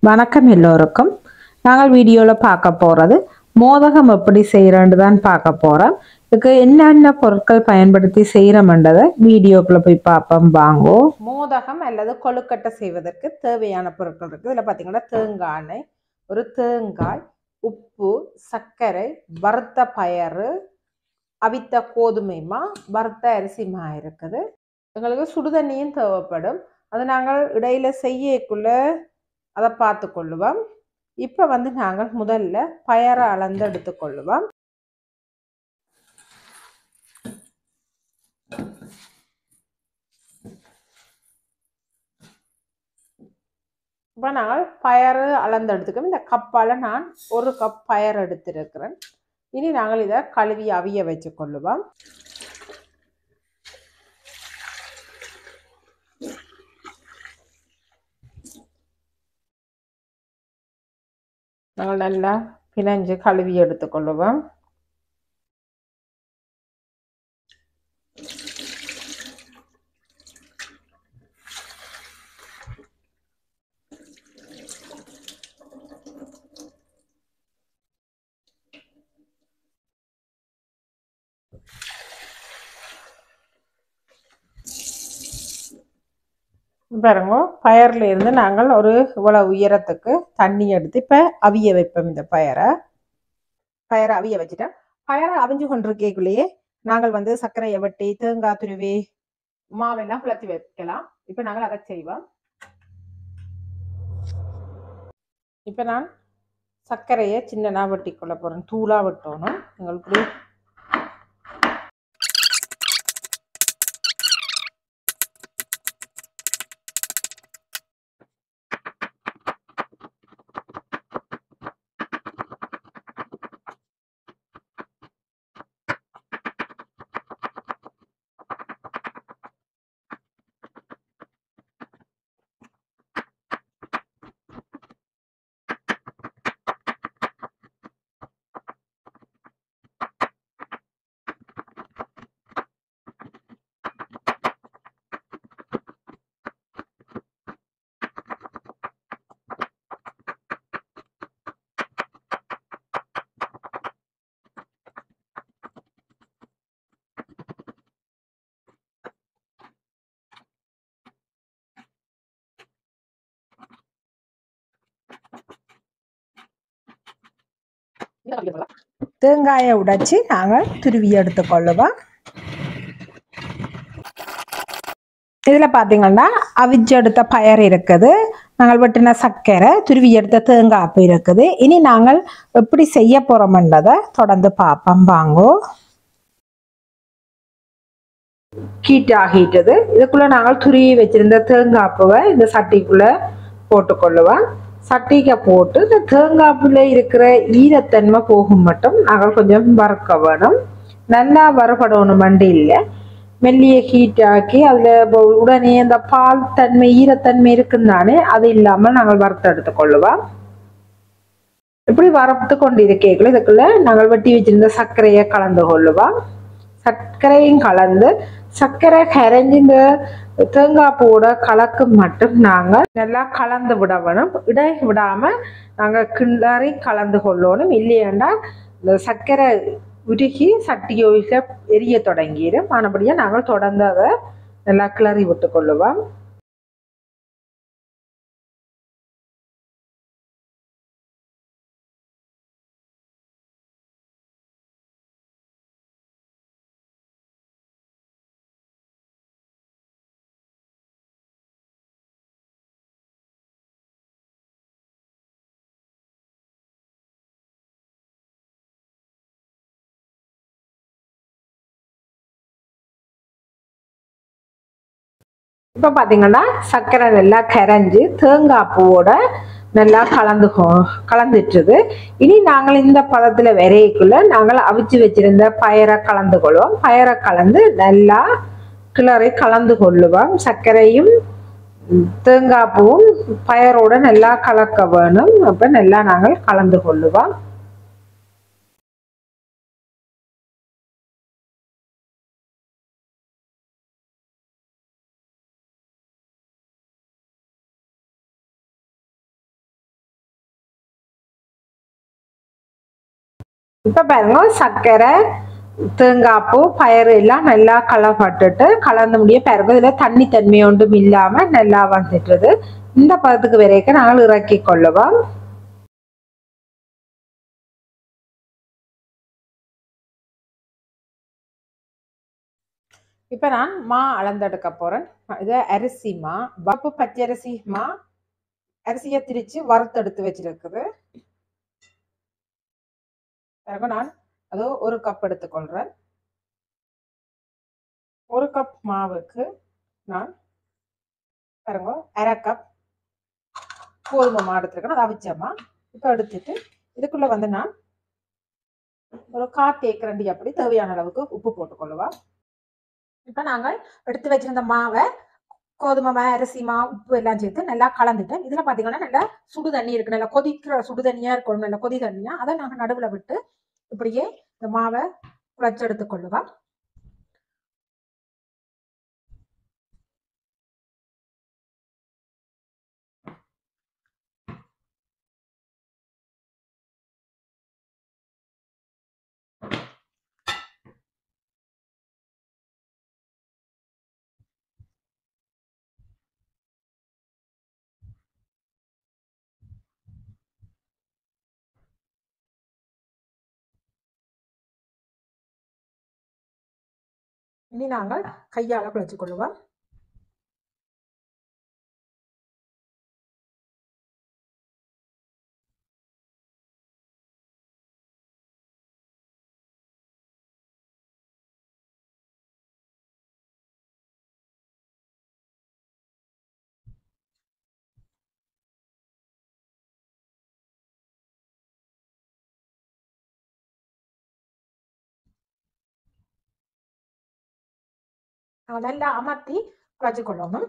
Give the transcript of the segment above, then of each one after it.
வணக்கம் எல்லோருக்கும் நாங்கள் வீடியோவில் பார்க்க போகிறது மோதகம் எப்படி செய்கிறோன்னு தான் பார்க்க போகிறோம் இதுக்கு என்னென்ன பொருட்கள் பயன்படுத்தி செய்கிறோம்ன்றதை வீடியோக்குள்ளே போய் பார்ப்போம் வாங்கோ மோதகம் அல்லது கொழுக்கட்டை செய்வதற்கு தேவையான பொருட்கள் இருக்குது இதில் பார்த்தீங்கன்னா தேங்காய் எண்ணெய் ஒரு தேங்காய் உப்பு சர்க்கரை வறுத்த பயறு அவித்த கோதுமை மா வறுத்த அரிசி மா இருக்குது எங்களுக்கு சுடுதண்ணியும் தேவைப்படும் அது நாங்கள் இடையில செய்யக்குள்ள அதை பார்த்து கொள்ளுவோம் இப்போ வந்து நாங்கள் முதல்ல பயரை அளந்து எடுத்துக்கொள்ளுவோம் இப்போ நாங்கள் பயறு அளந்து எடுத்துக்கோம் இந்த கப்பால் நான் ஒரு கப் பயறு எடுத்திருக்கிறேன் இனி நாங்கள் இதை கழுவி அவிய வச்சு கொள்ளுவோம் நாங்கள் நல்லா பிணைஞ்சு கழுவி எடுத்துக்கொள்ளுவோம் பாருங்க பயரில் இருந்து நாங்கள் ஒரு இவ்வளவு உயரத்துக்கு தண்ணி எடுத்து இப்போ அவிய வைப்போம் இந்த பயரை பயரை அவிய வச்சுட்டேன் பயரை அவிஞ்சு கொண்டிருக்கக்குள்ளேயே நாங்கள் வந்து சர்க்கரையை வெட்டி தேங்காய் துருவி மாவெல்லாம் குளத்தி வைக்கலாம் இப்போ நாங்கள் அதை செய்வோம் இப்போ நான் சர்க்கரையை சின்னனா வெட்டி கொள்ள போகிறேன் தூளாக வெட்டணும் எங்களுக்கு தேங்காயை உடைச்சி நாங்கள் துருவி எடுத்துக்கொள்ளுவோம் இதில் பார்த்தீங்கன்னா அவிச்சு எடுத்த பயர் இருக்குது நாங்கள் வெட்டின சர்க்கரை துருவி எடுத்த தேங்காய் அப்போ இருக்குது இனி நாங்கள் எப்படி செய்ய போகிறோம்ன்றதை தொடர்ந்து பார்ப்போம் வாங்கோ ஹீட் ஆகிட்டது இதுக்குள்ளே நாங்கள் துருவி வச்சிருந்த தேங்காய் அப்பவை இந்த சட்டிக்குள்ளே போட்டுக்கொள்ளுவோம் சட்டிக்க போட்டு இந்த தேங்காய்ப்புல இருக்கிற ஈரத்தன்மை போகும் மட்டும் நாங்கள் கொஞ்சம் வறுக்க வேணும் நல்லா வறுபடணும் மண்டி இல்லை மெல்லிய ஹீட் ஆக்கி அதில் உடனே அந்த பால் தன்மை ஈரத்தன்மை இருக்குந்தானே அது இல்லாமல் நாங்கள் வறுத்து எடுத்துக்கொள்ளுவோம் இப்படி வறுத்து கொண்டு இருக்கேக்குள்ள இதுக்குள்ள நாங்கள் வெட்டி வச்சிருந்த சர்க்கரையை கலந்து கொள்ளுவோம் சர்க்கரையும் கலந்து சர்க்கரை கரைஞ்சி இந்த தேங்காய் பூவோட கலக்கு மட்டும் நாங்கள் நல்லா கலந்து விட வேணும் இடை விடாமல் நாங்கள் கிளறி கலந்து கொள்ளணும் இல்லையாண்டா இந்த சர்க்கரை உருகி சட்டியோவில் எரிய தொடங்கிடும் ஆனபடியாக நாங்கள் தொடர்ந்து அதை நல்லா கிளறி விட்டு கொள்ளுவோம் இப்போ பார்த்தீங்கன்னா சர்க்கரை நல்லா கரைஞ்சி தேங்காய் பூவோட நல்லா கலந்து கலந்துட்டுது இனி நாங்கள் இந்த பதத்தில் விரைக்குள்ள நாங்கள் அவிச்சு வச்சிருந்த பயரை கலந்து கொள்வோம் பயரை கலந்து நல்லா கிளறி கலந்து கொள்ளுவோம் சர்க்கரையும் தேங்காய் பூவும் பயரோட நல்லா கலக்க வேணும் அப்போ நல்லா நாங்கள் கலந்து கொள்ளுவோம் இப்போ பாருங்க சர்க்கரை தேங்காய்ப்பூ பயறு எல்லாம் நல்லா கலப்பட்டுட்டு கலந்து முடிய பாருங்க இதில் தண்ணி தன்மை ஒன்றும் இல்லாமல் நல்லா வந்துட்டுது இந்த பதத்துக்கு வரைக்கும் நாங்கள் இறக்கி கொள்ளுவோம் இப்போ நான் மா அளந்தெடுக்க போகிறேன் இது அரிசி மா வப்பு பச்சரிசி மா அரிசியை திரிச்சு வறுத்தெடுத்து வச்சிருக்குது பிறகு நான் அது ஒரு கப் எடுத்துக்கொள்கிறேன் ஒரு கப் மாவுக்கு நான் பாருங்க அரை கப் கோதுமை மா எடுத்துருக்கேன் அதை அவிச்சம்மா இப்போ எடுத்துட்டு இதுக்குள்ள வந்து நான் ஒரு கால் தேக்கரண்டி அப்படி தேவையான அளவுக்கு உப்பு போட்டுக்கொள்ளுவா இப்போ நாங்கள் எடுத்து வச்சிருந்த மாவை கோதுமை மா அரிசி மா உப்பு எல்லாம் சேர்த்து நல்லா கலந்துட்டேன் இதில் பார்த்தீங்கன்னா நல்லா சுடு தண்ணி இருக்கு நல்லா கொதிக்கிற சுடு தண்ணியாக இருக்கணும் நல்லா கொதி தண்ணியா அதை நாங்கள் நடுவில் விட்டு இப்படியே இந்த மாவை குழச்சி எடுத்துக்கொள்ளுவோம் இனி நாங்கள் கையால் குழச்சி கொள்ளுவோம் நல்லா அமர்த்தி குழச்சி கொள்ளணும்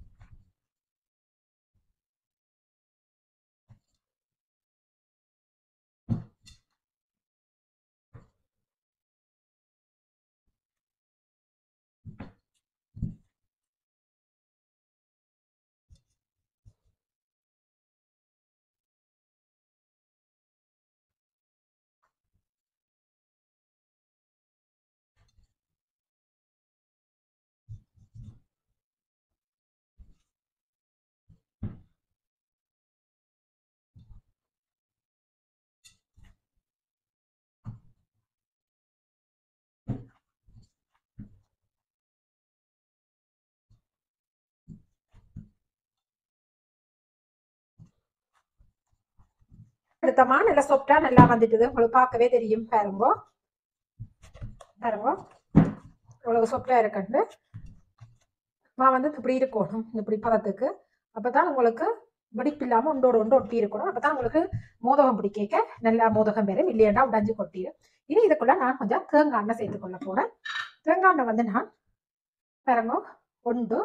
எடுத்தமா நல்லா சொப்டா நல்லா வந்துட்டுது உங்களுக்கு பார்க்கவே தெரியும் பாருங்க பாருங்க இவ்வளவு சொப்டா இருக்கண்டு மா வந்து இப்படி இருக்கணும் இப்படி பதத்துக்கு அப்பதான் உங்களுக்கு வெடிப்பு இல்லாம ஒன்றோடு ஒன்று ஒட்டி இருக்கணும் அப்பதான் உங்களுக்கு மோதகம் பிடிக்க நல்லா மோதகம் வரும் இல்லையாண்டா உடஞ்சு கொட்டிடும் இனி இதுக்குள்ள நான் கொஞ்சம் தேங்காய் எண்ணெய் சேர்த்து கொள்ள போறேன் தேங்காய் எண்ணெய் வந்து நான் பாருங்க ஒன்று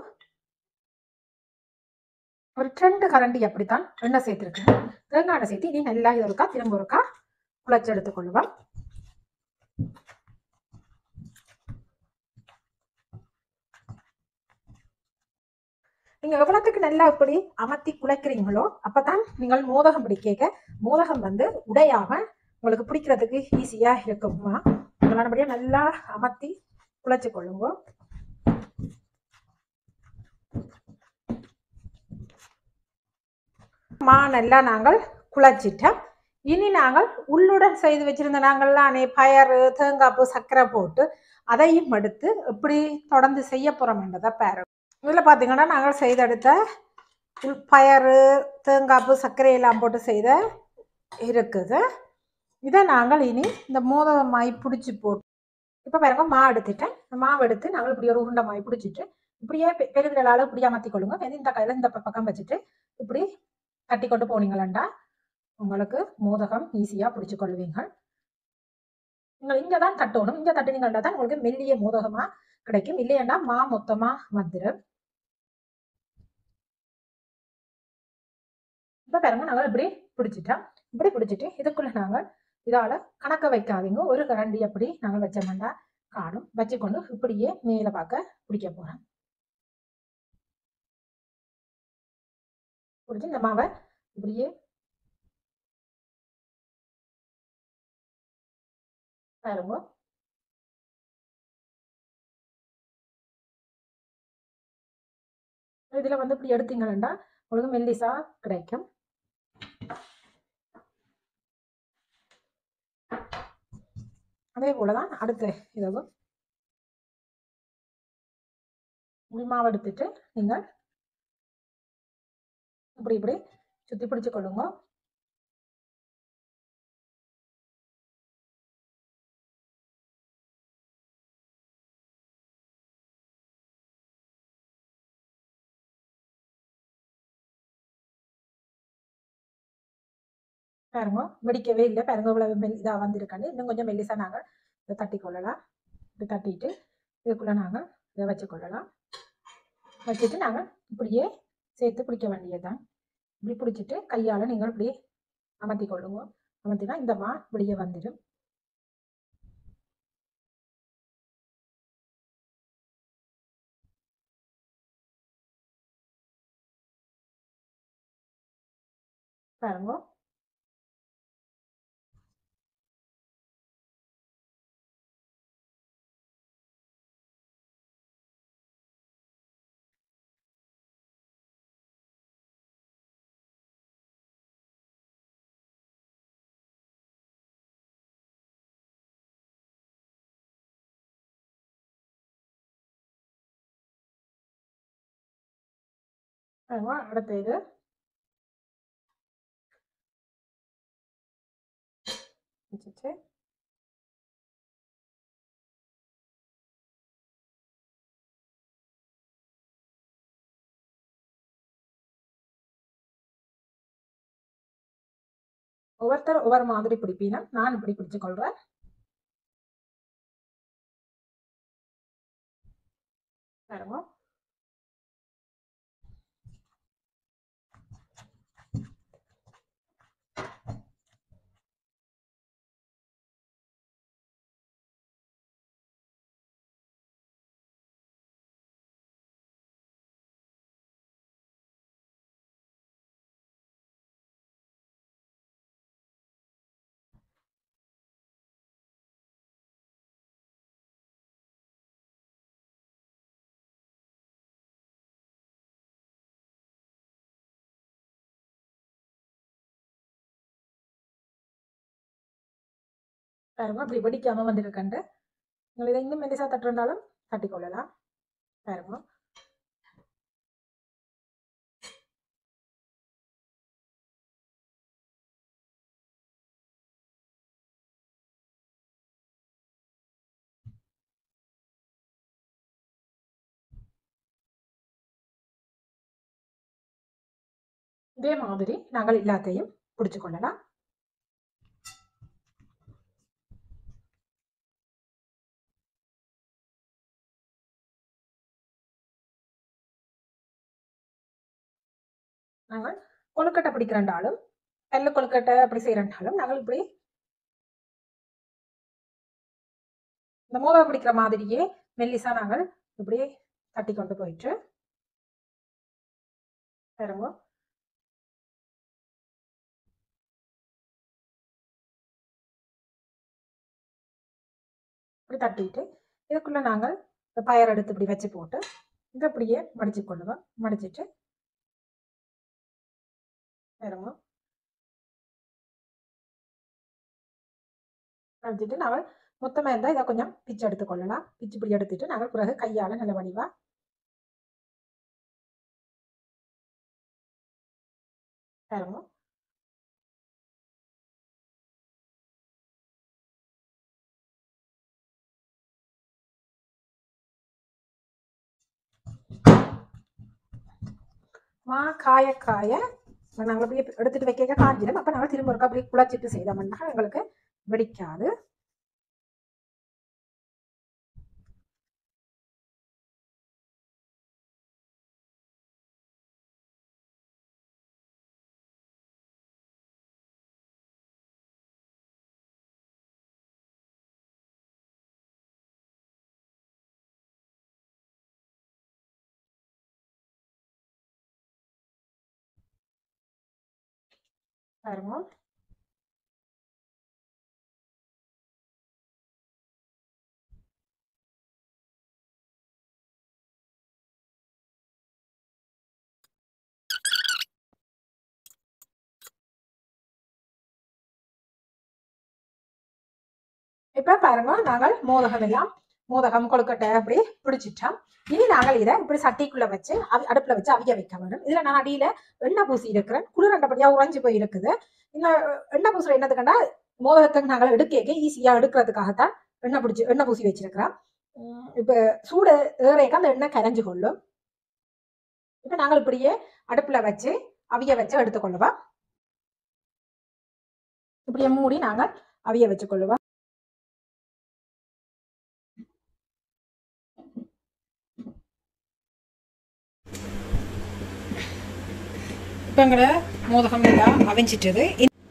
ஒரு ரெண்டு கரண்டி அப்படித்தான் எண்ணெய் சேர்த்துருக்கேன் தேங்காய் எண்ணெய் சேர்த்து இனி நல்லா இது இருக்கா திரும்ப இருக்கா குழச்சி எடுத்துக்கொள்ளுவேன் நீங்க எவ்வளவுக்கு நல்லா இப்படி அமர்த்தி குழைக்கிறீங்களோ அப்பதான் நீங்கள் மோதகம் பிடிக்க மோதகம் வந்து உடையாம உங்களுக்கு பிடிக்கிறதுக்கு ஈஸியா இருக்குமா நல்லபடியா நல்லா அமர்த்தி குழைச்சு கொள்ளுங்க மா நல்லா நாங்கள் குழச்சிட்டோம் இனி நாங்கள் உள்ளுடன் செய்து வச்சிருந்த நாங்கள்லானே பயறு தேங்காய்ப்பு சர்க்கரை போட்டு அதையும் எடுத்து எப்படி தொடர்ந்து செய்ய போறோம்ன்றதை பாரு இதில் பார்த்தீங்கன்னா நாங்கள் செய்தெடுத்த உள் பயறு தேங்காய்ப்பு சர்க்கரை எல்லாம் போட்டு செய்த இருக்குது இதை நாங்கள் இனி இந்த மோதகமாய் பிடிச்சி போட்டு இப்போ பாருங்க மா எடுத்துட்டேன் மாவு எடுத்து நாங்கள் இப்படி ஒரு உருண்டை மாய் பிடிச்சிட்டு இப்படியே பெ- பெருவிரலால இப்படியே அமர்த்தி கொள்ளுங்க வெறும் இந்த கையில் இந்த ப- பக்கம் வச்சுட்டு இப்படி தட்டி கொண்டு போனீங்களாண்டா உங்களுக்கு மோதகம் ஈஸியாக பிடிச்சு கொள்வீங்க நீங்கள் இங்கே தான் தட்டணும் இங்கே தட்டினீங்கள்டா தான் உங்களுக்கு மெல்லிய மோதகமா கிடைக்கும் இல்லையாண்டா மா மொத்தமா வந்துடும் இப்போ பாருங்க நாங்கள் இப்படி பிடிச்சிட்டோம் இப்படி பிடிச்சிட்டு இதுக்குள்ள நாங்கள் இதால கணக்க வைக்காதீங்க ஒரு கரண்டி அப்படி நாங்கள் வச்சோம்னா காணும் வச்சுக்கொண்டு இப்படியே மேலே பார்க்க பிடிக்க போறோம் பிடிச்சி இந்த மாவை இப்படியே பாருங்க இதுல வந்து இப்படி எடுத்தீங்கன்னா உங்களுக்கு மெல்லிசா கிடைக்கும் அதே போலதான் அடுத்த இதுவும் இப்படி மாவு எடுத்துட்டு நீங்கள் இப்படி இப்படி சுத்தி பிடிச்சு கொள்ளுங்க பாருங்க வெடிக்கவே இல்லை பாருங்க இவ்வளவு மெல் இதாக வந்திருக்காண்டு இன்னும் கொஞ்சம் மெல்லிசா நாங்கள் இதை தட்டி கொள்ளலாம் இப்படி தட்டிட்டு இதுக்குள்ள நாங்கள் இதை வச்சு கொள்ளலாம் வச்சுட்டு நாங்கள் இப்படியே சேர்த்து பிடிக்க வேண்டியதுதான் இப்படி பிடிச்சிட்டு கையால் நீங்கள் இப்படி அமர்த்தி கொள்ளுங்க அமர்த்தினா இந்த மா வெளியே வந்துடும் பாருங்க பாருங்க அடுத்த இது வச்சுட்டு ஒவ்வொருத்தர் ஒவ்வொரு மாதிரி பிடிப்பீங்க நான் இப்படி பிடிச்சு கொள்றேன் பாருங்க பாருங்க அப்படி வெடிக்காம வந்திருக்கண்டு நீங்கள் இதை இன்னும் மெல்லிசா தட்டுறதாலும் தட்டி கொள்ளலாம் பாருங்க இதே மாதிரி நாங்கள் எல்லாத்தையும் பிடிச்சு கொள்ளலாம் நாங்கள் கொழுக்கட்டை பிடிக்கிறண்டாலும் வெள்ளை கொழுக்கட்டை அப்படி செய்யறண்டாலும் நாங்கள் இப்படி இந்த மோதம் பிடிக்கிற மாதிரியே மெல்லிசா நாங்கள் இப்படி தட்டி கொண்டு போயிட்டு பாருங்க இப்படி தட்டிட்டு இதுக்குள்ள நாங்கள் இந்த பயர் எடுத்து இப்படி வச்சு போட்டு இதை இப்படியே மடிச்சு கொள்ளுவோம் மடிச்சிட்டு பாருங்க மடிச்சிட்டு நாங்கள் மொத்தமாக இருந்தால் இதை கொஞ்சம் பிச்சு எடுத்துக்கொள்ளலாம் பிச்சு இப்படி எடுத்துட்டு நாங்கள் பிறகு கையால் நல்ல வடிவா பாருங்க மா காய காய நாங்கள் அப்படியே எடுத்துட்டு வைக்க காஞ்சிடும் அப்போ நாங்கள் திரும்ப ஒருக்கா அப்படியே குழச்சிட்டு செய்தோம்னா எங்களுக்கு வெடிக்காது பாருங்க இப்போ பாருங்க நாங்கள் மோதகம் எல்லாம் மோதகம் கொழுக்கட்டை அப்படி பிடிச்சிட்டோம் இனி நாங்கள் இதை இப்படி சட்டிக்குள்ள வச்சு அவி அடுப்புல வச்சு அவிய வைக்க வேணும் இதுல நான் அடியில எண்ணெய் பூசி இருக்கிறேன் குளிரண்டபடியா உறைஞ்சு போய் இருக்குது இந்த எண்ணெய் பூசுற என்னதுக்கண்டா மோதகத்துக்கு நாங்கள் எடுக்க ஈஸியா எடுக்கிறதுக்காகத்தான் எண்ணெய் பிடிச்சி எண்ணெய் பூசி வச்சிருக்கிறோம் உம் இப்ப சூடு ஏறைக்க அந்த எண்ணெய் கரைஞ்சு கொள்ளும் இப்ப நாங்கள் இப்படியே அடுப்புல வச்சு அவிய வச்சு எடுத்துக்கொள்ளுவோம் இப்படியே மூடி நாங்கள் அவிய வச்சுக்கொள்ளுவோம் இப்போ எங்களை மோதகம் எல்லாம் அவிஞ்சிட்டது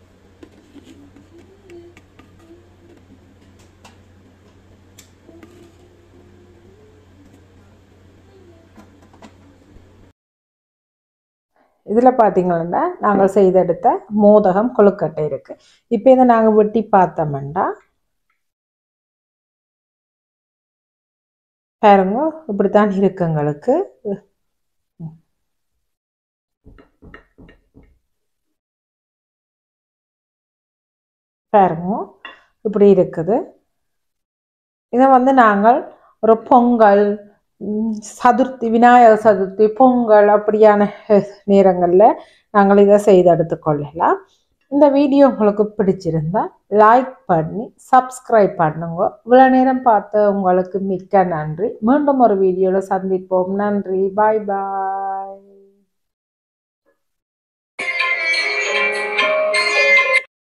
இதில் பார்த்தீங்கன்னா நாங்கள் செய்தெடுத்த மோதகம் கொழுக்கட்டை இருக்கு இப்போ இதை நாங்கள் வெட்டி பார்த்தோம்னா பாருங்க இப்படித்தான் இருக்கு எங்களுக்கு பாருங்க இப்படி இருக்குது இதை வந்து நாங்கள் ஒரு பொங்கல் ம், சதுர்த்தி விநாயகர் சதுர்த்தி பொங்கல் அப்படியான நேரங்களில் நாங்கள் இதை செய்து எடுத்துக்கொள்ளலாம் இந்த வீடியோ உங்களுக்கு பிடிச்சிருந்தா லைக் பண்ணி சப்ஸ்கிரைப் பண்ணுங்க இவ்வளோ நேரம் பார்த்த உங்களுக்கு மிக்க நன்றி மீண்டும் ஒரு வீடியோவில் சந்திப்போம் நன்றி பாய் பாய்